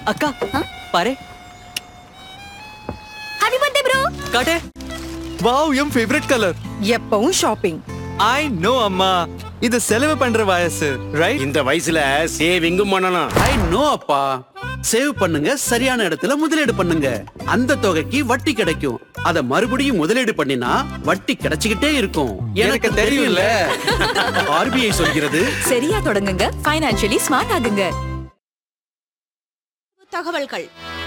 அக்கா பாரு happy birthday bro காட்டு வாவ் என் ஃபேவரட் கலர் எப்பவும் ஷாப்பிங் ஐ நோ அம்மா இது செலவு பண்ற வயசு ரைட் இந்த வயசுல சேவிங்கும் பண்ணணும் ஐ நோ அப்பா சேவ் பண்ணுங்க சரியான இடத்துல முதலீடு பண்ணுங்க அந்த தொகைக்கு வட்டி கிடைக்கும் அத மறுபடியும் முதலீடு பண்ணினா வட்டி கிடைச்சுக்கிட்டே இருக்கும் எனக்கு தெரியும்ல. ஆர்பிஐ சொல்கிறது சரியா தொடங்குங்க ஃபைனான்சியலி ஸ்மார்ட் ஆகுங்க தகவல்கள்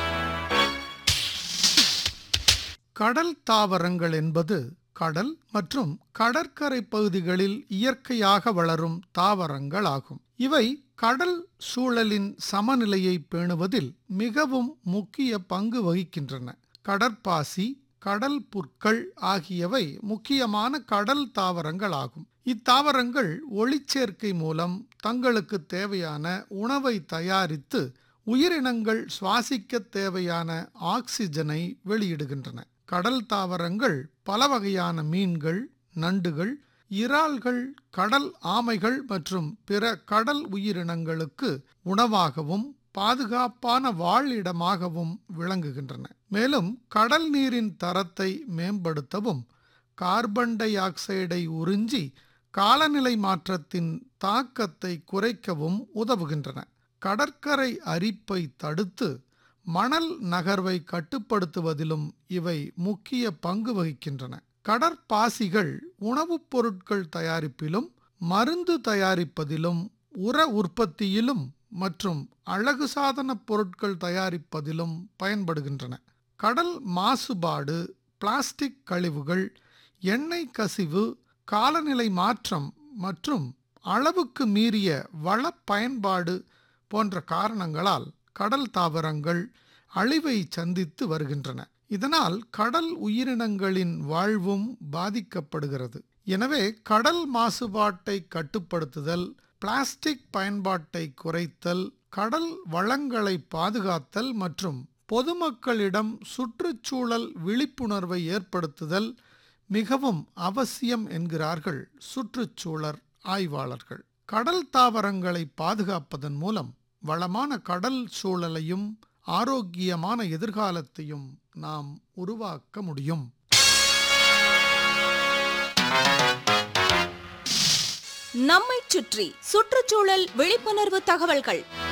கடல் தாவரங்கள் என்பது கடல் மற்றும் கடற்கரை பகுதிகளில் இயற்கையாக வளரும் தாவரங்கள் ஆகும் இவை கடல் சூழலின் சமநிலையை பேணுவதில் மிகவும் முக்கிய பங்கு வகிக்கின்றன கடற்பாசி கடல் புற்கள் ஆகியவை முக்கியமான கடல் தாவரங்கள் ஆகும் இத்தாவரங்கள் ஒளிச்சேர்க்கை மூலம் தங்களுக்கு தேவையான உணவை தயாரித்து உயிரினங்கள் சுவாசிக்க தேவையான ஆக்சிஜனை வெளியிடுகின்றன கடல் தாவரங்கள் பல வகையான மீன்கள் நண்டுகள் இறால்கள் கடல் ஆமைகள் மற்றும் பிற கடல் உயிரினங்களுக்கு உணவாகவும் பாதுகாப்பான வாழிடமாகவும் விளங்குகின்றன மேலும் கடல் நீரின் தரத்தை மேம்படுத்தவும் கார்பன் டை ஆக்சைடை உறிஞ்சி காலநிலை மாற்றத்தின் தாக்கத்தை குறைக்கவும் உதவுகின்றன கடற்கரை அரிப்பை தடுத்து மணல் நகர்வை கட்டுப்படுத்துவதிலும் இவை முக்கிய பங்கு வகிக்கின்றன கடற்பாசிகள் உணவுப் பொருட்கள் தயாரிப்பிலும் மருந்து தயாரிப்பதிலும் உர உற்பத்தியிலும் மற்றும் அழகு சாதனப் பொருட்கள் தயாரிப்பதிலும் பயன்படுகின்றன கடல் மாசுபாடு பிளாஸ்டிக் கழிவுகள் எண்ணெய் கசிவு காலநிலை மாற்றம் மற்றும் அளவுக்கு மீறிய வள பயன்பாடு போன்ற காரணங்களால் கடல் தாவரங்கள் அழிவை சந்தித்து வருகின்றன இதனால் கடல் உயிரினங்களின் வாழ்வும் பாதிக்கப்படுகிறது எனவே கடல் மாசுபாட்டை கட்டுப்படுத்துதல் பிளாஸ்டிக் பயன்பாட்டை குறைத்தல் கடல் வளங்களை பாதுகாத்தல் மற்றும் பொதுமக்களிடம் சுற்றுச்சூழல் விழிப்புணர்வை ஏற்படுத்துதல் மிகவும் அவசியம் என்கிறார்கள் சுற்றுச்சூழல் ஆய்வாளர்கள் கடல் தாவரங்களை பாதுகாப்பதன் மூலம் வளமான கடல் சூழலையும் ஆரோக்கியமான எதிர்காலத்தையும் நாம் உருவாக்க முடியும் நம்மை சுற்றி சுற்றுச்சூழல் விழிப்புணர்வு தகவல்கள்